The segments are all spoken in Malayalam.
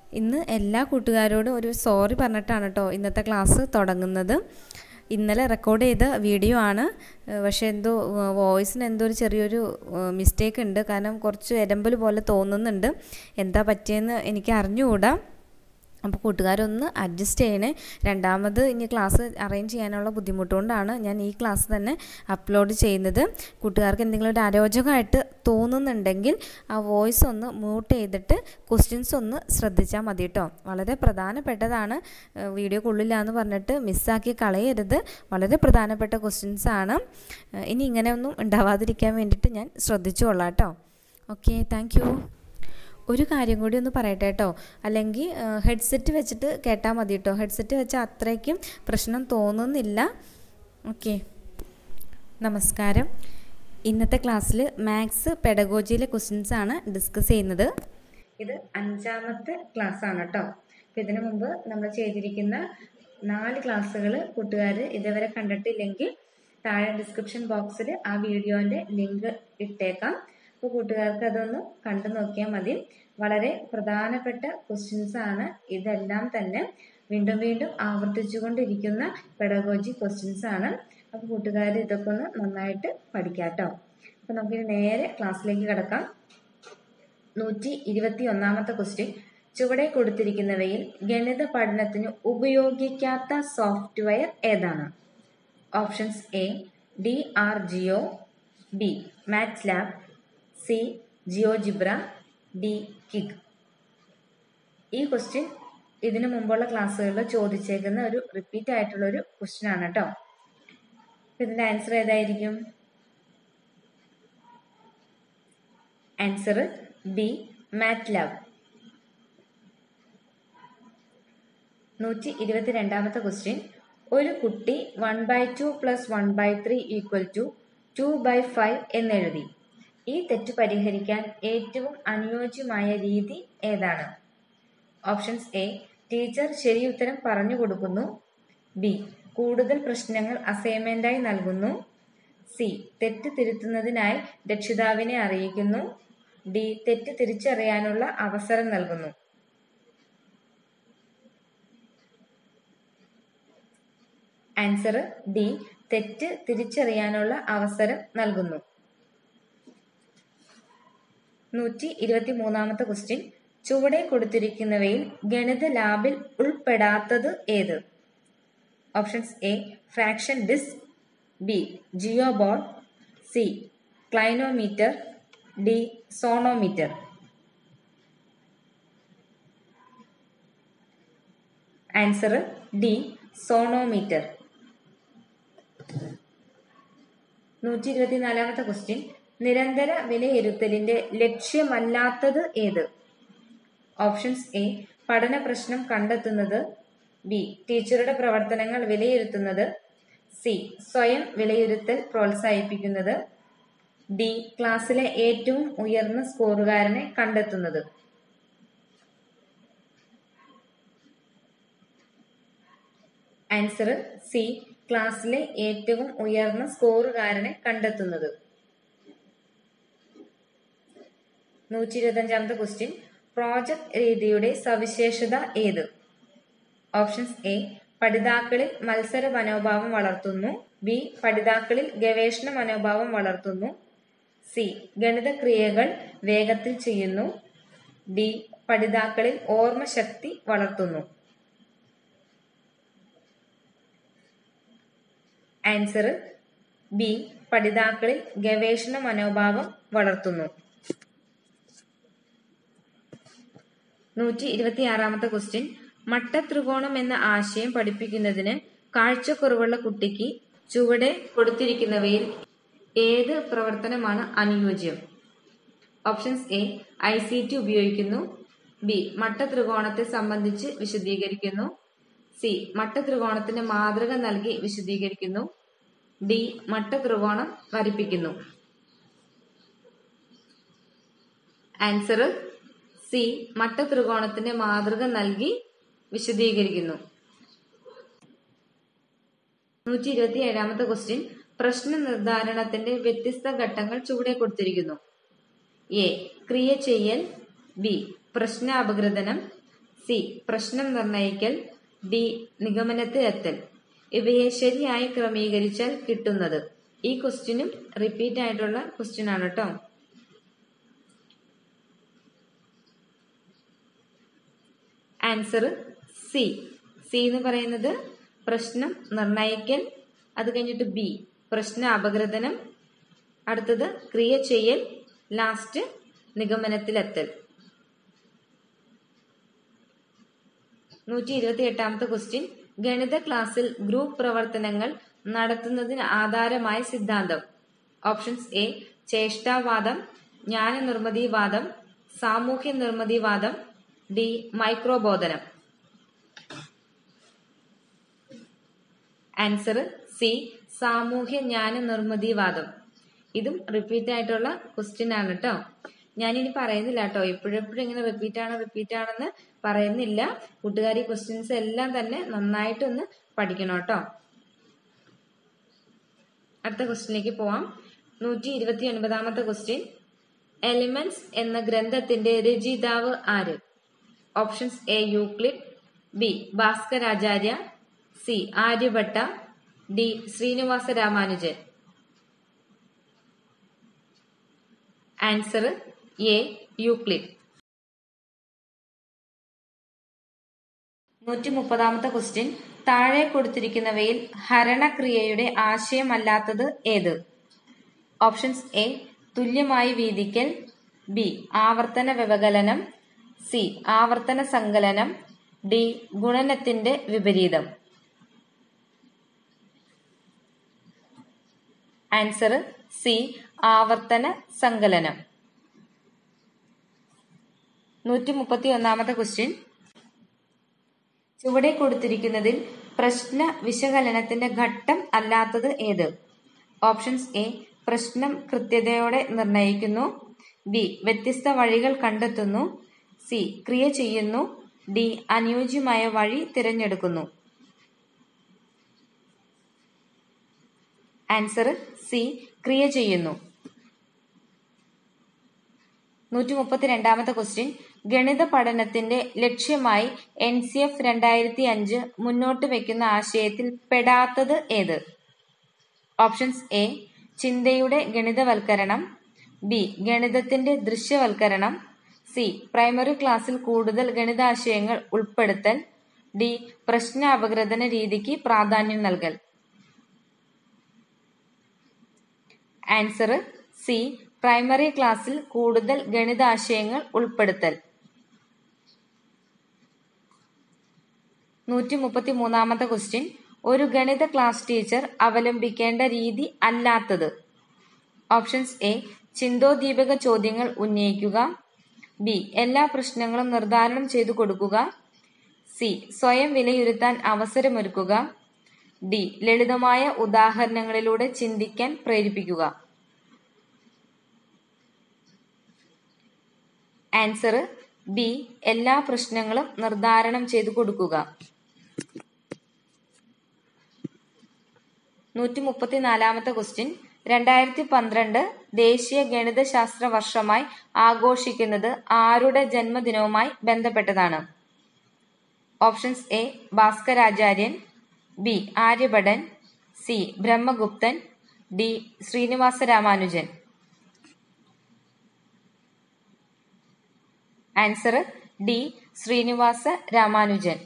ഇന്ന് എല്ലാ കൂട്ടുകാരോടും ഒരു സോറി പറഞ്ഞിട്ടാണ് കേട്ടോ ഇന്നത്തെ ക്ലാസ് തുടങ്ങുന്നത് ഇന്നലെ റെക്കോർഡ് ചെയ്ത വീഡിയോ ആണ് ഏഹ് പക്ഷേ എന്തോ വോയിസിന് എന്തോ ഒരു ചെറിയൊരു മിസ്റ്റേക്ക് ഉണ്ട് കാരണം കുറച്ച് എരമ്പൽ പോലെ തോന്നുന്നുണ്ട് എന്താ പറ്റിയെന്ന് എനിക്ക് അറിഞ്ഞുകൂടാ അപ്പോൾ കൂട്ടുകാരൊന്ന് അഡ്ജസ്റ്റ് ചെയ്യണേ രണ്ടാമത് ഇനി ക്ലാസ് അറേഞ്ച് ചെയ്യാനുള്ള ബുദ്ധിമുട്ടുകൊണ്ടാണ് ഞാൻ ഈ ക്ലാസ് തന്നെ അപ്ലോഡ് ചെയ്യുന്നത് കൂട്ടുകാർക്ക് എന്തെങ്കിലും ഒരു അരോചകമായിട്ട് തോന്നുന്നുണ്ടെങ്കിൽ ആ വോയിസ് ഒന്ന് മ്യൂട്ട് ചെയ്തിട്ട് ക്വസ്റ്റ്യൻസ് ഒന്ന് ശ്രദ്ധിച്ചാൽ മതി കേട്ടോ വളരെ പ്രധാനപ്പെട്ടതാണ് ഏഹ് വീഡിയോ കൊള്ളില്ല എന്ന് പറഞ്ഞിട്ട് മിസ്സാക്കി കളയരുത് വളരെ പ്രധാനപ്പെട്ട ക്വസ്റ്റ്യൻസ് ആണ് ഏഹ് ഇനി ഇങ്ങനെയൊന്നും ഉണ്ടാവാതിരിക്കാൻ വേണ്ടിയിട്ട് ഞാൻ ശ്രദ്ധിച്ചുകൊള്ളാം കേട്ടോ ഓക്കെ താങ്ക് ഒരു കാര്യം കൂടി ഒന്ന് പറയട്ടെ കേട്ടോ അല്ലെങ്കിൽ ഹെഡ്സെറ്റ് വെച്ചിട്ട് കേട്ടാൽ മതി കേട്ടോ ഹെഡ്സെറ്റ് വെച്ചാൽ അത്രയ്ക്കും പ്രശ്നം തോന്നുന്നില്ല ഓക്കെ നമസ്കാരം ഇന്നത്തെ ക്ലാസ്സിൽ മാത്സ് പെഡഗോജിയിലെ ക്വസ്റ്റ്യൻസ് ആണ് ഡിസ്കസ് ചെയ്യുന്നത് ഇത് അഞ്ചാമത്തെ ക്ലാസ് ആണ് കേട്ടോ അപ്പം ഇതിനു മുമ്പ് നമ്മൾ ചെയ്തിരിക്കുന്ന നാല് ക്ലാസ്സുകൾ കൂട്ടുകാർ ഇതുവരെ കണ്ടിട്ടില്ലെങ്കിൽ താഴെ ഡിസ്ക്രിപ്ഷൻ ബോക്സിൽ ആ വീഡിയോൻ്റെ ലിങ്ക് ഇട്ടേക്കാം അപ്പോൾ കൂട്ടുകാർക്ക് അതൊന്ന് കണ്ടു നോക്കിയാൽ മതി വളരെ പ്രധാനപ്പെട്ട ക്വസ്റ്റ്യൻസ് ആണ് ഇതെല്ലാം തന്നെ വീണ്ടും വീണ്ടും ആവർത്തിച്ചുകൊണ്ടിരിക്കുന്ന പെഡഗോജി ക്വസ്റ്റ്യൻസ് ആണ് അപ്പോൾ കൂട്ടുകാർ ഇതൊക്കെ ഒന്ന് നന്നായിട്ട് പഠിക്കാം കേട്ടോ അപ്പോൾ നമുക്കിനി നേരെ ക്ലാസ്സിലേക്ക് കിടക്കാം നൂറ്റി ഇരുപത്തി ഒന്നാമത്തെ ക്വസ്റ്റ്യൻ ചുവടെ കൊടുത്തിരിക്കുന്നവയിൽ ഗണിത പഠനത്തിന് ഉപയോഗിക്കാത്ത സോഫ്റ്റ്വെയർ ഏതാണ് options A D R Geo B MATLAB C GeoGebra D Kig ഈ ക്വസ്റ്റ്യൻ ഇതിനു മുമ്പുള്ള ക്ലാസ്സുകളിൽ ചോദിച്ചേക്കുന്ന ഒരു റിപ്പീറ്റ് ആയിട്ടുള്ള ഒരു ക്വസ്റ്റ്യൻ ആണ് കേട്ടോ ഇതിന്റെ ആൻസർ ഏതായിരിക്കും ആൻസർ ബി മാറ്റ് ലാബ് നൂറ്റി ഇരുപത്തിരണ്ടാമത്തെ ക്വസ്റ്റ്യൻ ഒരു കുട്ടി one by two plus one by three equal to two by five എന്നെഴുതി ഈ തെറ്റ് പരിഹരിക്കാൻ ഏറ്റവും അനുയോജ്യമായ രീതി ഏതാണ് ഓപ്ഷൻസ് എ ടീച്ചർ ശരി ഉത്തരം പറഞ്ഞു കൊടുക്കുന്നു ബി കൂടുതൽ പ്രശ്നങ്ങൾ അസൈൻമെന്റായി നൽകുന്നു സി തെറ്റ് തിരുത്തുന്നതിനായി രക്ഷിതാവിനെ അറിയിക്കുന്നു ഡി തെറ്റ് തിരിച്ചറിയാനുള്ള അവസരം നൽകുന്നു ആൻസർ ഡി തെറ്റ് തിരിച്ചറിയാനുള്ള അവസരം നൽകുന്നു നൂറ്റി ഇരുപത്തി മൂന്നാമത്തെ ക്വസ്റ്റ്യൻ ചുവടെ കൊടുത്തിരിക്കുന്നവയിൽ ഗണിത ലാബിൽ ഉൾപ്പെടാത്തത് ഏത് options A fraction disc B geo board C clinometer D sonometer answer D sonometer നൂറ്റി ഇരുപത്തിനാലാമത്തെ ക്വസ്റ്റ്യൻ നിരന്തര വിലയിരുത്തലിന്റെ ലക്ഷ്യമല്ലാത്തത് ഏത് ഓപ്ഷൻസ് എ പഠന പ്രശ്നം കണ്ടെത്തുന്നത് ബി ടീച്ചറുടെ പ്രവർത്തനങ്ങൾ വിലയിരുത്തുന്നത് സി സ്വയം വിലയിരുത്തൽ പ്രോത്സാഹിപ്പിക്കുന്നത് ഡി ക്ലാസ്സിലെ ഏറ്റവും ഉയർന്ന സ്കോറുകാരനെ കണ്ടെത്തുന്നത് ആൻസർ സി ക്ലാസ്സിലെ ഏറ്റവും ഉയർന്ന സ്കോറുകാരനെ കണ്ടെത്തുന്നത് നൂറ്റി ഇരുപത്തഞ്ചാമത്തെ ക്വസ്റ്റ്യൻ പ്രോജക്ട് രീതിയുടെ സവിശേഷത ഏത് ഓപ്ഷൻസ് എ പഠിതാക്കളിൽ മത്സര മനോഭാവം വളർത്തുന്നു ബി പഠിതാക്കളിൽ ഗവേഷണ മനോഭാവം വളർത്തുന്നു സി ഗണിത ക്രിയകൾ വേഗത്തിൽ ചെയ്യുന്നു ഡി പഠിതാക്കളിൽ ഓർമ്മശക്തി വളർത്തുന്നു ആൻസർ ബി പഠിതാക്കളിൽ ഗവേഷണ മനോഭാവം വളർത്തുന്നു നൂറ്റി ഇരുപത്തിയാറാമത്തെ ക്വസ്റ്റ്യൻ മട്ടത്രികോണം എന്ന ആശയം പഠിപ്പിക്കുന്നതിന് കാഴ്ചക്കുറവുള്ള കുട്ടിക്ക് ചുവടെ കൊടുത്തിരിക്കുന്നവയിൽ ഏത് പ്രവർത്തനമാണ് അനുയോജ്യം options A I C T ഉപയോഗിക്കുന്നു ബി മട്ടത്രികോണത്തെ സംബന്ധിച്ച് വിശദീകരിക്കുന്നു സി മട്ടത്രികോണത്തിന്റെ മാതൃക നൽകി വിശദീകരിക്കുന്നു ഡി മട്ടത്രികോണം വരപ്പിക്കുന്നു ആൻസർ സി മട്ടത്രികോണത്തിന്റെ മാതൃക നൽകി വിശദീകരിക്കുന്നു നൂറ്റി ഇരുപത്തി ഏഴാമത്തെ ക്വസ്റ്റ്യൻ പ്രശ്ന നിർദ്ധാരണത്തിന്റെ വ്യത്യസ്ത ഘട്ടങ്ങൾ ചുവടെ കൊടുത്തിരിക്കുന്നു എ ക്രിയ ചെയ്യൽ ബി പ്രശ്ന അപഗ്രഥനം സി പ്രശ്നം നിർണയിക്കൽ ഡി നിഗമനത്തിലെത്തൽ ഇവയെ ശരിയായി ക്രമീകരിച്ചാൽ കിട്ടുന്നത് ഈ ക്വസ്റ്റ്യനും റിപ്പീറ്റ് ആയിട്ടുള്ള ക്വസ്റ്റ്യൻ ആണ് കേട്ടോ ആൻസർ സി സി എന്ന് പറയുന്നത് പ്രശ്നം നിർണയിക്കൽ അത് കഴിഞ്ഞിട്ട് ബി പ്രശ്ന അപഗ്രഥനം അടുത്തത് ക്രിയ ചെയ്യൽ ലാസ്റ്റ് നിഗമനത്തിലെത്തൽ നൂറ്റി ഇരുപത്തി എട്ടാമത്തെ ക്വസ്റ്റ്യൻ ഗണിത ക്ലാസ്സിൽ ഗ്രൂപ്പ് പ്രവർത്തനങ്ങൾ നടത്തുന്നതിന് ആധാരമായ സിദ്ധാന്തം ഓപ്ഷൻസ് എ ചേഷ്ടാവാദം ജ്ഞാന നിർമ്മിതിവാദം സാമൂഹ്യ നിർമ്മിതിവാദം ഡി മൈക്രോബോധനം ആൻസർ സി സാമൂഹ്യ ജ്ഞാന നിർമ്മിതിവാദം ഇതും റിപ്പീറ്റ് ആയിട്ടുള്ള ക്വസ്റ്റ്യൻ ആണ് കേട്ടോ ഞാനിനി പറയുന്നില്ല കേട്ടോ എപ്പോഴെപ്പോഴും ഇങ്ങനെ റിപ്പീറ്റ് ആണ് റിപ്പീറ്റ് ആണെന്ന് പറയുന്നില്ല കൂട്ടുകാരി ക്വസ്റ്റ്യൻസ് എല്ലാം തന്നെ നന്നായിട്ടൊന്ന് പഠിക്കണം കേട്ടോ അടുത്ത ക്വസ്റ്റ്യനിലേക്ക് പോവാം നൂറ്റി ഇരുപത്തി ഒൻപതാമത്തെ ക്വസ്റ്റ്യൻ എലിമെന്റ്സ് എന്ന ഗ്രന്ഥത്തിന്റെ രചയിതാവ് ആര് options A Euclid B Bhaskaracharya C Aryabhata D Srinivasa Ramanujan answer A Euclid നൂറ്റി മുപ്പതാമത്തെ ക്വസ്റ്റ്യൻ താഴെ കൊടുത്തിരിക്കുന്നവയിൽ ഹരണക്രിയയുടെ ആശയമല്ലാത്തത് ഏത് ഓപ്ഷൻസ് എ തുല്യമായി വീതിക്കൽ ബി ആവർത്തന വ്യവകലനം സി ആവർത്തന സങ്കലനം ഡി ഗുണനത്തിന്റെ വിപരീതം ആൻസർ സി ആവർത്തന സങ്കലനം നൂറ്റി മുപ്പത്തി ഒന്നാമത്തെ ക്വസ്റ്റ്യൻ ചുവടെ കൊടുത്തിരിക്കുന്നതിൽ പ്രശ്ന വിശകലനത്തിന്റെ ഘട്ടം അല്ലാത്തത് ഏത് ഓപ്ഷൻസ് എ പ്രശ്നം കൃത്യതയോടെ നിർണയിക്കുന്നു ബി വ്യത്യസ്ത വഴികൾ കണ്ടെത്തുന്നു സി ക്രിയ ചെയ്യുന്നു ഡി അനുയോജ്യമായ വഴി തിരഞ്ഞെടുക്കുന്നു ആൻസർ സി ക്രിയ ചെയ്യുന്നു നൂറ്റി മുപ്പത്തിരണ്ടാമത്തെ ക്വസ്റ്റ്യൻ ഗണിത പഠനത്തിന്റെ ലക്ഷ്യമായി എൻ സി എഫ് രണ്ടായിരത്തി അഞ്ച് മുന്നോട്ട് വെക്കുന്ന ആശയത്തിൽ പെടാത്തത് ഏത് ഓപ്ഷൻസ് എ ചിന്തയുടെ ഗണിതവൽക്കരണം ബി ഗണിതത്തിന്റെ ദൃശ്യവൽക്കരണം സി പ്രൈമറി ക്ലാസ്സിൽ കൂടുതൽ ഗണിതാശയങ്ങൾ ഉൾപ്പെടുത്തൽ ഡി പ്രശ്ന അപഗ്രഥന രീതിക്ക് പ്രാധാന്യം നൽകൽ ആൻസർ സി പ്രൈമറി ക്ലാസ്സിൽ കൂടുതൽ ഗണിതാശയങ്ങൾ ഉൾപ്പെടുത്തൽ നൂറ്റി മുപ്പത്തി മൂന്നാമത്തെ ക്വസ്റ്റ്യൻ ഒരു ഗണിത ക്ലാസ് ടീച്ചർ അവലംബിക്കേണ്ട രീതി അല്ലാത്തത് ഓപ്ഷൻസ് എ ചിന്തോദ്ദീപക ചോദ്യങ്ങൾ ഉന്നയിക്കുക ബി എല്ലാ പ്രശ്നങ്ങളും നിർദ്ധാരണം ചെയ്തു കൊടുക്കുക സി സ്വയം വിലയിരുത്താൻ അവസരമൊരുക്കുക ഡി ലളിതമായ ഉദാഹരണങ്ങളിലൂടെ ചിന്തിക്കാൻ പ്രേരിപ്പിക്കുക ആൻസർ ബി എല്ലാ പ്രശ്നങ്ങളും നിർദ്ധാരണം ചെയ്തു കൊടുക്കുക നൂറ്റി മുപ്പത്തിനാലാമത്തെ ക്വസ്റ്റ്യൻ രണ്ടായിരത്തി പന്ത്രണ്ട് ദേശീയ ഗണിതശാസ്ത്ര വർഷമായി ആഘോഷിക്കുന്നത് ആരുടെ ജന്മദിനവുമായി ബന്ധപ്പെട്ടതാണ് options A Bhaskaracharyan B Aryabhatan C Brahmaguptan D Srinivasa Ramanujan answer D Srinivasa Ramanujan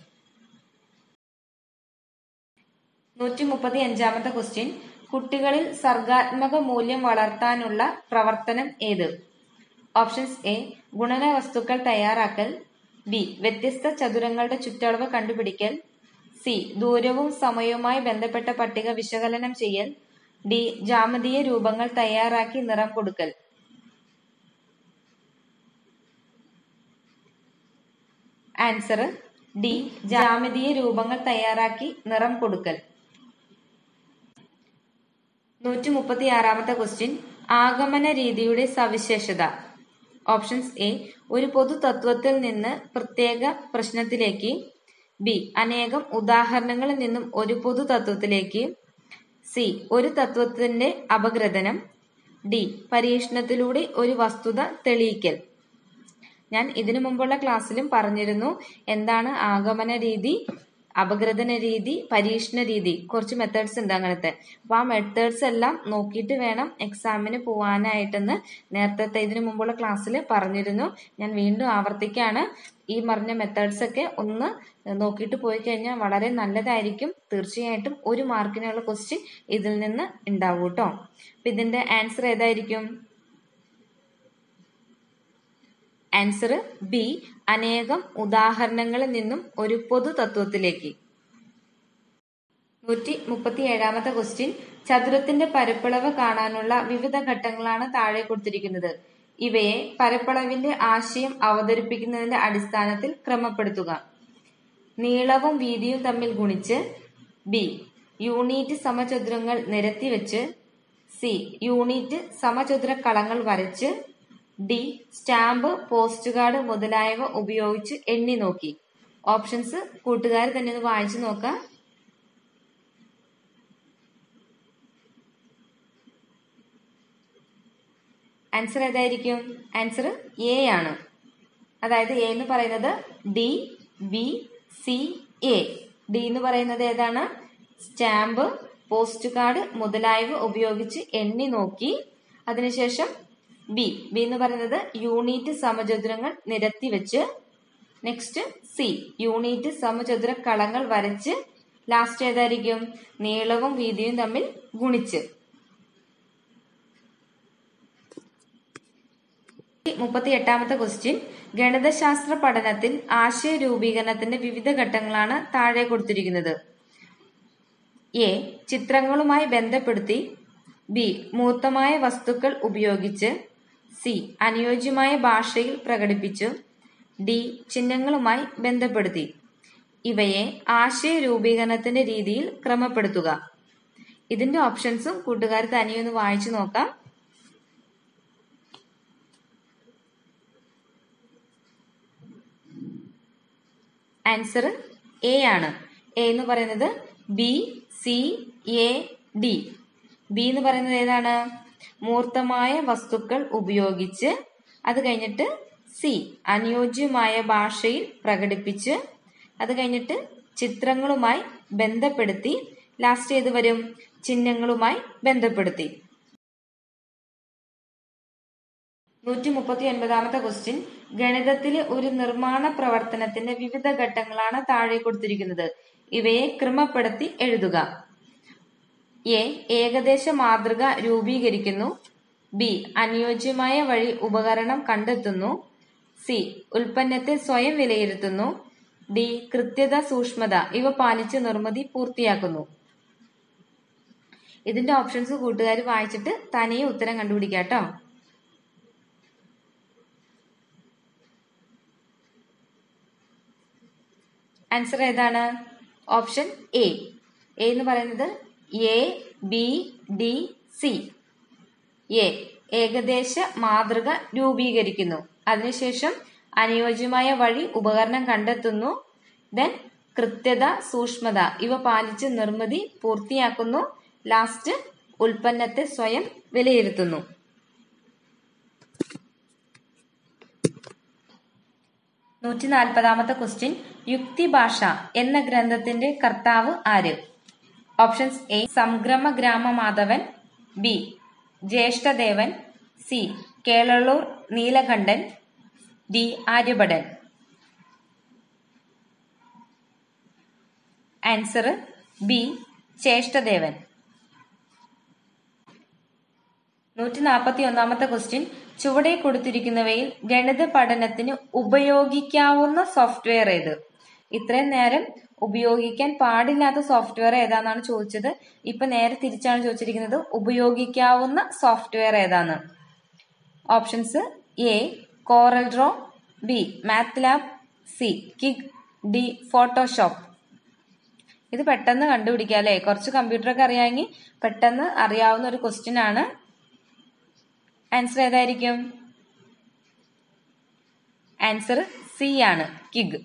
നൂറ്റി മുപ്പത്തി അഞ്ചാമത്തെ ക്വസ്റ്റ്യൻ കുട്ടികളിൽ സർഗാത്മക മൂല്യം വളർത്താനുള്ള പ്രവർത്തനം ഏത് ഓപ്ഷൻസ് എ ഗുണന വസ്തുക്കൾ തയ്യാറാക്കൽ ബി വ്യത്യസ്ത ചതുരങ്ങളുടെ ചുറ്റളവ് കണ്ടുപിടിക്കൽ സി ദൂരവും സമയവുമായി ബന്ധപ്പെട്ട പട്ടിക വിശകലനം ചെയ്യൽ ഡി ജാമതീയ രൂപങ്ങൾ തയ്യാറാക്കി നിറം കൊടുക്കൽ ആൻസർ ഡി ജാമിതീയ രൂപങ്ങൾ തയ്യാറാക്കി നിറം കൊടുക്കൽ നൂറ്റി മുപ്പത്തി ആറാമത്തെ ക്വസ്റ്റ്യൻ ആഗമന രീതിയുടെ സവിശേഷത ഓപ്ഷൻസ് എ ഒരു പൊതു തത്വത്തിൽ നിന്ന് പ്രത്യേക പ്രശ്നത്തിലേക്ക് ബി അനേകം ഉദാഹരണങ്ങളിൽ നിന്നും ഒരു പൊതു തത്വത്തിലേക്ക് സി ഒരു തത്വത്തിന്റെ അപഗ്രഥനം ഡി പരീക്ഷണത്തിലൂടെ ഒരു വസ്തുത തെളിയിക്കൽ ഞാൻ ഇതിനു മുമ്പുള്ള ക്ലാസ്സിലും പറഞ്ഞിരുന്നു എന്താണ് ആഗമന രീതി അപഗ്രഥന രീതി പരീക്ഷണ രീതി കുറച്ച് മെത്തേഡ്സ് ഉണ്ട് അങ്ങനത്തെ അപ്പൊ ആ മെത്തേഡ്സ് എല്ലാം നോക്കിയിട്ട് വേണം എക്സാമിന് പോവാനായിട്ടെന്ന് നേരത്തെ ഇതിനു മുമ്പുള്ള ക്ലാസ്സിൽ പറഞ്ഞിരുന്നു ഞാൻ വീണ്ടും ആവർത്തിക്കാണ് ഈ പറഞ്ഞ മെത്തേഡ്സ് ഒക്കെ ഒന്ന് നോക്കിയിട്ട് പോയി കഴിഞ്ഞാൽ വളരെ നല്ലതായിരിക്കും തീർച്ചയായിട്ടും ഒരു മാർക്കിനുള്ള ക്വസ്റ്റ്യൻ ഇതിൽ നിന്ന് ഉണ്ടാവും കേട്ടോ അപ്പൊ ഇതിന്റെ ആൻസർ ഏതായിരിക്കും ആൻസർ ബി അനേകം ഉദാഹരണങ്ങളിൽ നിന്നും ഒരു പൊതു തത്വത്തിലേക്ക് നൂറ്റി മുപ്പത്തി ഏഴാമത്തെ ക്വസ്റ്റ്യൻ ചതുരത്തിന്റെ പരപ്പളവ് കാണാനുള്ള വിവിധ ഘട്ടങ്ങളാണ് താഴെ കൊടുത്തിരിക്കുന്നത് ഇവയെ പരപ്പളവിന്റെ ആശയം അവതരിപ്പിക്കുന്നതിന്റെ അടിസ്ഥാനത്തിൽ ക്രമപ്പെടുത്തുക നീളവും വീതിയും തമ്മിൽ ഗുണിച്ച് ബി യൂണിറ്റ് സമചതുരങ്ങൾ നിരത്തി വെച്ച് സി യൂണിറ്റ് സമചതുര കളങ്ങൾ വരച്ച് ഡി സ്റ്റാമ്പ് പോസ്റ്റ് കാർഡ് മുതലായവ ഉപയോഗിച്ച് എണ്ണി നോക്കി ഓപ്ഷൻസ് കൂട്ടുകാർ തന്നെ ഒന്ന് വായിച്ചു നോക്കാം ആൻസർ ഏതായിരിക്കും ആൻസർ എ ആണ് അതായത് എ എന്ന് പറയുന്നത് D B C A D എന്ന് പറയുന്നത് ഏതാണ് സ്റ്റാമ്പ് പോസ്റ്റ് കാർഡ് മുതലായവ ഉപയോഗിച്ച് എണ്ണി നോക്കി അതിനുശേഷം ബി ബി എന്ന് പറയുന്നത് യൂണിറ്റ് സമചതുരങ്ങൾ നിരത്തി വെച്ച് നെക്സ്റ്റ് സി യൂണിറ്റ് സമചതുര കളങ്ങൾ വരച്ച് ലാസ്റ്റ് ഏതായിരിക്കും നീളവും വീതിയും തമ്മിൽ ഗുണിച്ച് മുപ്പത്തി എട്ടാമത്തെ ക്വസ്റ്റ്യൻ ഗണിതശാസ്ത്ര പഠനത്തിൽ ആശയ രൂപീകരണത്തിന്റെ വിവിധ ഘട്ടങ്ങളാണ് താഴെ കൊടുത്തിരിക്കുന്നത് എ ചിത്രങ്ങളുമായി ബന്ധപ്പെടുത്തി ബി മൂർത്തമായ വസ്തുക്കൾ ഉപയോഗിച്ച് സി അനുയോജ്യമായ ഭാഷയിൽ പ്രകടിപ്പിച്ചു ഡി ചിഹ്നങ്ങളുമായി ബന്ധപ്പെടുത്തി ഇവയെ ആശയ രൂപീകരണത്തിന്റെ രീതിയിൽ ക്രമപ്പെടുത്തുക ഇതിന്റെ ഓപ്ഷൻസും കൂട്ടുകാർ തനിയൊന്ന് വായിച്ചു നോക്കാം ആൻസർ എ ആണ് എ എന്ന് പറയുന്നത് B C A D B എന്ന് പറയുന്നത് ഏതാണ് മൂർത്തമായ വസ്തുക്കൾ ഉപയോഗിച്ച് അത് കഴിഞ്ഞിട്ട് സി അനുയോജ്യമായ ഭാഷയിൽ പ്രകടിപ്പിച്ച് അത് കഴിഞ്ഞിട്ട് ചിത്രങ്ങളുമായി ബന്ധപ്പെടുത്തി ലാസ്റ്റ് ഏത് വരും ചിഹ്നങ്ങളുമായി ബന്ധപ്പെടുത്തി നൂറ്റി മുപ്പത്തി ഒൻപതാമത്തെ ക്വസ്റ്റ്യൻ ഗണിതത്തിലെ ഒരു നിർമ്മാണ പ്രവർത്തനത്തിന്റെ വിവിധ ഘട്ടങ്ങളാണ് താഴെ കൊടുത്തിരിക്കുന്നത് ഇവയെ ക്രമപ്പെടുത്തി എഴുതുക എ ഏകദേശ മാതൃക രൂപീകരിക്കുന്നു ബി അനുയോജ്യമായ വഴി ഉപകരണം കണ്ടെത്തുന്നു സി ഉൽപ്പന്നത്തെ സ്വയം വിലയിരുത്തുന്നു ഡി കൃത്യത സൂക്ഷ്മത ഇവ പാലിച്ച് നിർമ്മിതി പൂർത്തിയാക്കുന്നു ഇതിന്റെ ഓപ്ഷൻസ് കൂട്ടുകാർ വായിച്ചിട്ട് തനിയെ ഉത്തരം കണ്ടുപിടിക്കാം കേട്ടോ ആൻസർ ഏതാണ് ഓപ്ഷൻ എ എ എന്ന് പറയുന്നത് A B D C A ഏകദേശ മാതൃക രൂപീകരിക്കുന്നു അതിനുശേഷം അനുയോജ്യമായ വഴി ഉപകരണം കണ്ടെത്തുന്നു ദെൻ കൃത്യത സൂക്ഷ്മത ഇവ പാലിച്ച് നിർമ്മിതി പൂർത്തിയാക്കുന്നു ലാസ്റ്റ് ഉൽപ്പന്നത്തെ സ്വയം വിലയിരുത്തുന്നു നൂറ്റി നാൽപ്പതാമത്തെ ക്വസ്റ്റ്യൻ യുക്തിഭാഷ എന്ന ഗ്രന്ഥത്തിന്റെ കർത്താവ് ആര് options A Sangama grama Madhavan B Jyeshthadevan C Kelallur Nilakanthan D Aryabhatan answer B Jyeshthadevan നൂറ്റി നാൽപ്പത്തി ഒന്നാമത്തെ ക്വസ്റ്റ്യൻ ചുവടെ കൊടുത്തിരിക്കുന്നവയിൽ ഗണിത പഠനത്തിന് ഉപയോഗിക്കാവുന്ന സോഫ്റ്റ്വെയർ ഏത് ഇത്രയും നേരം ഉപയോഗിക്കാൻ പാടില്ലാത്ത സോഫ്റ്റ്വെയർ ഏതാണെന്നാണ് ചോദിച്ചത് ഇപ്പൊ നേരെ തിരിച്ചാണ് ചോദിച്ചിരിക്കുന്നത് ഉപയോഗിക്കാവുന്ന സോഫ്റ്റ്വെയർ ഏതാണ് options A Corel draw B MATLAB C Kig D Photoshop ഇത് പെട്ടെന്ന് കണ്ടുപിടിക്കാം അല്ലേ കുറച്ച് കമ്പ്യൂട്ടറൊക്കെ അറിയാമെങ്കിൽ പെട്ടെന്ന് അറിയാവുന്ന ഒരു ക്വസ്റ്റ്യൻ ആണ് ആൻസർ ഏതായിരിക്കും ആൻസർ സി ആണ് കിഗ്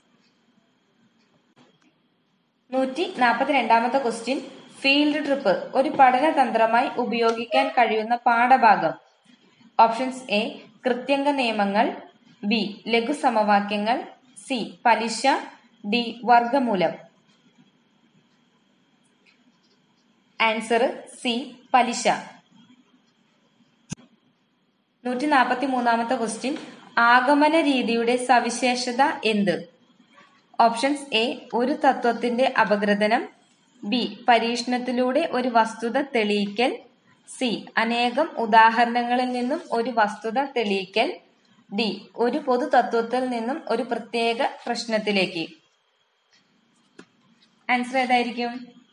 നൂറ്റി നാൽപ്പത്തി രണ്ടാമത്തെ ക്വസ്റ്റ്യൻ ഫീൽഡ് ട്രിപ്പ് ഒരു പഠനതന്ത്രമായി ഉപയോഗിക്കാൻ കഴിയുന്ന പാഠഭാഗം ഓപ്ഷൻസ് എ കൃത്യങ്ക നിയമങ്ങൾ ബി ലഘു സമവാക്യങ്ങൾ സി പലിശ ഡി വർഗമൂലം ആൻസർ സി പലിശ നൂറ്റി നാൽപ്പത്തി മൂന്നാമത്തെ ക്വസ്റ്റ്യൻ ആഗമന രീതിയുടെ സവിശേഷത എന്ത് ഓപ്ഷൻസ് എ ഒരു തത്വത്തിന്റെ അപഗ്രഥനം ബി പരീക്ഷണത്തിലൂടെ ഒരു വസ്തുത തെളിയിക്കൽ സി അനേകം ഉദാഹരണങ്ങളിൽ നിന്നും ഒരു വസ്തുത തെളിയിക്കൽ ഡി ഒരു പൊതു തത്വത്തിൽ നിന്നും ഒരു പ്രത്യേക പ്രശ്നത്തിലേക്ക് ആൻസർ ഏതായിരിക്കും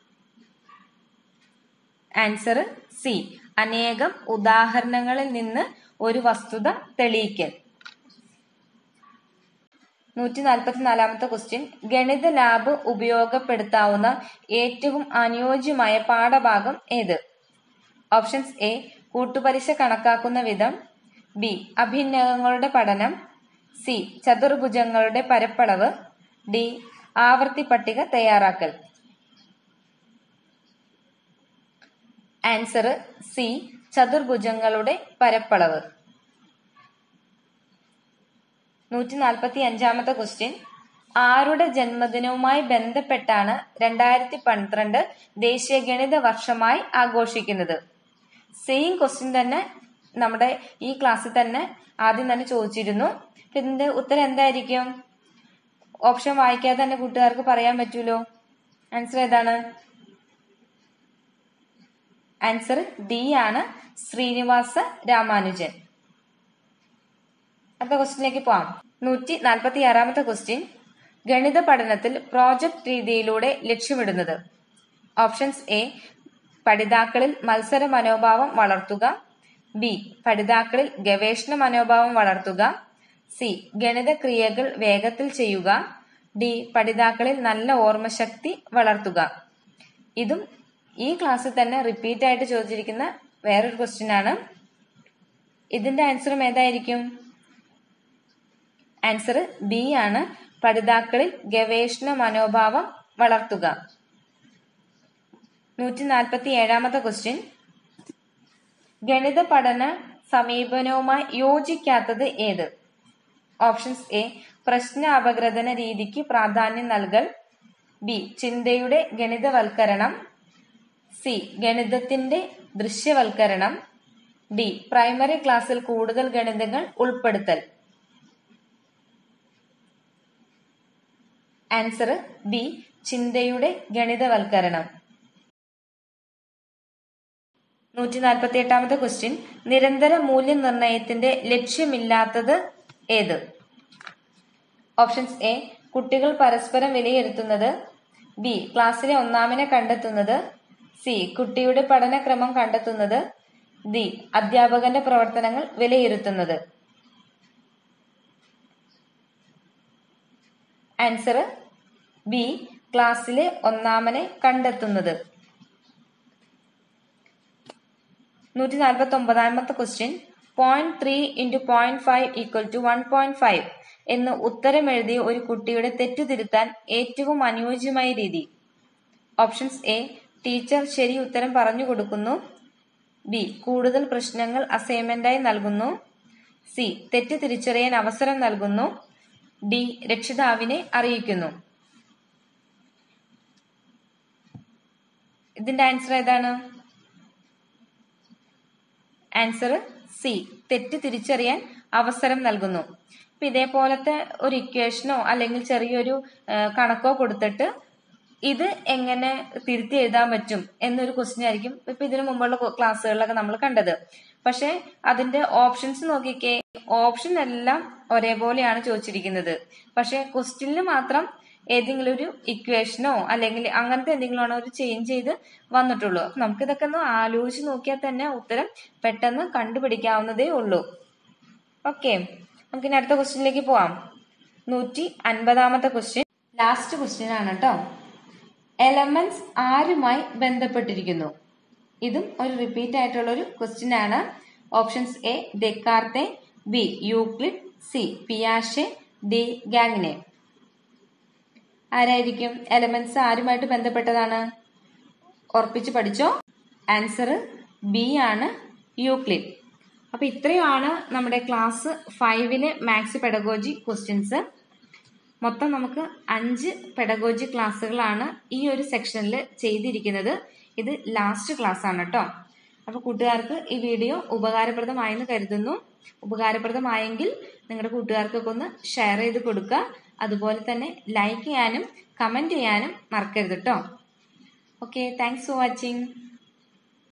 ആൻസർ സി അനേകം ഉദാഹരണങ്ങളിൽ നിന്ന് ഒരു വസ്തുത തെളിയിക്കൽ നൂറ്റി നാൽപ്പത്തിനാലാമത്തെ ക്വസ്റ്റ്യൻ ഗണിത ലാബ് ഉപയോഗപ്പെടുത്താവുന്ന ഏറ്റവും അനുയോജ്യമായ പാഠഭാഗം ഏത് ഓപ്ഷൻസ് എ കൂട്ടുപലിശ കണക്കാക്കുന്ന വിധം ബി അഭിന്നകങ്ങളുടെ പഠനം സി ചതുർഭുജങ്ങളുടെ പരപ്പളവ് ഡി ആവർത്തി പട്ടിക തയ്യാറാക്കൽ ആൻസർ സി ചതുർഭുജങ്ങളുടെ പരപ്പളവ് നൂറ്റി നാൽപ്പത്തി അഞ്ചാമത്തെ ക്വസ്റ്റ്യൻ ആരുടെ ജന്മദിനവുമായി ബന്ധപ്പെട്ടാണ് രണ്ടായിരത്തി പന്ത്രണ്ട് ദേശീയ ഗണിത വർഷമായി ആഘോഷിക്കുന്നത് സെയിം ക്വസ്റ്റ്യൻ തന്നെ നമ്മുടെ ഈ ക്ലാസ്സിൽ തന്നെ ആദ്യം തന്നെ ചോദിച്ചിരുന്നു ഇതിന്റെ ഉത്തരം എന്തായിരിക്കും ഓപ്ഷൻ വായിക്കാതെ തന്നെ കൂട്ടുകാർക്ക് പറയാൻ പറ്റൂലോ ആൻസർ ഏതാണ് ആൻസർ ഡി ആണ് ശ്രീനിവാസ രാമാനുജൻ അടുത്ത ക്വസ്റ്റ്യനിലേക്ക് പോവാം നൂറ്റി നാൽപ്പത്തി ആറാമത്തെ ക്വസ്റ്റ്യൻ ഗണിത പഠനത്തിൽ പ്രോജക്ട് രീതിയിലൂടെ ലക്ഷ്യമിടുന്നത് ഓപ്ഷൻസ് എ പഠിതാക്കളിൽ മത്സര മനോഭാവം വളർത്തുക ബി പഠിതാക്കളിൽ ഗവേഷണ മനോഭാവം വളർത്തുക സി ഗണിത ക്രിയകൾ വേഗത്തിൽ ചെയ്യുക ഡി പഠിതാക്കളിൽ നല്ല ഓർമ്മശക്തി വളർത്തുക ഇതും ഈ ക്ലാസ്സിൽ തന്നെ റിപ്പീറ്റ് ആയിട്ട് ചോദിച്ചിരിക്കുന്ന വേറൊരു ക്വസ്റ്റ്യൻ ആണ് ഇതിന്റെ ആൻസറും ഏതായിരിക്കും ആൻസർ ബി ആണ് പഠിതാക്കളിൽ ഗവേഷണ മനോഭാവം വളർത്തുക നൂറ്റി നാൽപ്പത്തി ഏഴാമത്തെ ക്വസ്റ്റ്യൻ ഗണിത പഠന സമീപനവുമായി യോജിക്കാത്തത് ഏത് ഓപ്ഷൻസ് എ പ്രശ്ന അപഗ്രഥന രീതിക്ക് പ്രാധാന്യം നൽകൽ ബി ചിന്തയുടെ ഗണിതവൽക്കരണം സി ഗണിതത്തിന്റെ ദൃശ്യവൽക്കരണം ഡി പ്രൈമറി ക്ലാസ്സിൽ കൂടുതൽ ഗണിതങ്ങൾ ഉൾപ്പെടുത്തൽ ആൻസർ ബി ചിന്തയുടെ ഗണിതവൽക്കരണം നൂറ്റി നാൽപ്പത്തി എട്ടാമത്തെ ക്വസ്റ്റ്യൻ നിരന്തര മൂല്യനിർണയത്തിന്റെ ലക്ഷ്യമില്ലാത്തത് ഏത് ഓപ്ഷൻസ് എ കുട്ടികൾ പരസ്പരം വിലയിരുത്തുന്നത് ബി ക്ലാസ്സിലെ ഒന്നാമനെ കണ്ടെത്തുന്നത് സി കുട്ടിയുടെ പഠനക്രമം കണ്ടെത്തുന്നത് ഡി അധ്യാപകന്റെ പ്രവർത്തനങ്ങൾ വിലയിരുത്തുന്നത് ആൻസർ ബി ക്ലാസ്സിലെ ഒന്നാമനെ കണ്ടെത്തുന്നത് നൂറ്റി നാൽപ്പത്തി ഒമ്പതാമത്തെ question point three into point five equal to one point five എന്ന് ഉത്തരം എഴുതിയ ഒരു കുട്ടിയുടെ തെറ്റു തിരുത്താൻ ഏറ്റവും അനുയോജ്യമായ രീതി ഓപ്ഷൻസ് എ ടീച്ചർ ശരി ഉത്തരം പറഞ്ഞു കൊടുക്കുന്നു ബി കൂടുതൽ പ്രശ്നങ്ങൾ അസൈൻമെന്റായി നൽകുന്നു സി തെറ്റ് തിരിച്ചറിയാൻ അവസരം നൽകുന്നു ഡി രക്ഷിതാവിനെ അറിയിക്കുന്നു ഇതിന്റെ ആൻസർ ഏതാണ് ആൻസർ സി തെറ്റ് തിരിച്ചറിയാൻ അവസരം നൽകുന്നു ഇപ്പൊ ഇതേപോലത്തെ ഒരു ഇക്വേഷനോ അല്ലെങ്കിൽ ചെറിയൊരു ആ, കണക്കോ കൊടുത്തിട്ട് ഇത് എങ്ങനെ തിരുത്തി എഴുതാൻ പറ്റും എന്നൊരു ക്വസ്റ്റ്യൻ ആയിരിക്കും ഇപ്പൊ ഇതിനു മുമ്പുള്ള ക്ലാസ്സുകളിലൊക്കെ നമ്മൾ കണ്ടത് പക്ഷെ അതിന്റെ ഓപ്ഷൻസ് നോക്കിക്കേ ഓപ്ഷൻ എല്ലാം ഒരേപോലെയാണ് ചോദിച്ചിരിക്കുന്നത് പക്ഷെ ക്വസ്റ്റ്യനിൽ മാത്രം ഏതെങ്കിലും ഒരു ഇക്വേഷനോ അല്ലെങ്കിൽ അങ്ങനത്തെ എന്തെങ്കിലും ആണ് ഒരു ചേഞ്ച് ചെയ്ത് വന്നിട്ടുള്ളൂ അപ്പൊ നമുക്ക് ഇതൊക്കെ ഒന്ന് ആലോചിച്ച് നോക്കിയാൽ തന്നെ ഉത്തരം പെട്ടെന്ന് കണ്ടുപിടിക്കാവുന്നതേ ഉള്ളൂ ഓക്കെ നമുക്ക് ഇനി അടുത്ത ക്വസ്റ്റ്യനിലേക്ക് പോവാം നൂറ്റി അൻപതാമത്തെ ക്വസ്റ്റ്യൻ ലാസ്റ്റ് ക്വസ്റ്റ്യൻ ആണ് കേട്ടോ എലമെന്റ്സ് ആരുമായി ബന്ധപ്പെട്ടിരിക്കുന്നു ഇതും ഒരു റിപ്പീറ്റ് ആയിട്ടുള്ള ഒരു ക്വസ്റ്റ്യൻ ആണ് options A Descartes B Euclid C പിയാഷെ ഡി ഗാങ്ങിനെ ആരായിരിക്കും എലമെന്റ്സ് ആരുമായിട്ട് ബന്ധപ്പെട്ടതാണ് ഉറപ്പിച്ച് പഠിച്ചോ ആൻസർ ബി ആണ് യൂക്ലിഡ് അപ്പോൾ ഇത്രയുമാണ് നമ്മുടെ ക്ലാസ് ഫൈവിലെ മാത്സ് പെഡഗോജി ക്വസ്റ്റ്യൻസ് മൊത്തം നമുക്ക് അഞ്ച് പെഡഗോജി ക്ലാസ്സുകളാണ് ഈ ഒരു സെക്ഷനിൽ ചെയ്തിരിക്കുന്നത് ഇത് ലാസ്റ്റ് ക്ലാസ് ആണ് കേട്ടോ അപ്പോൾ കൂട്ടുകാർക്ക് ഈ വീഡിയോ ഉപകാരപ്രദമായെന്ന് കരുതുന്നു ഉപകാരപ്രദമായെങ്കിൽ നിങ്ങളുടെ കൂട്ടുകാർക്കൊക്കെ ഒന്ന് ഷെയർ ചെയ്ത് കൊടുക്കുക അതുപോലെ തന്നെ ലൈക്ക് ചെയ്യാനും കമൻറ്റ് ചെയ്യാനും മറക്കരുത് കേട്ടോ ഓക്കെ താങ്ക്സ് ഫോർ വാച്ചിങ്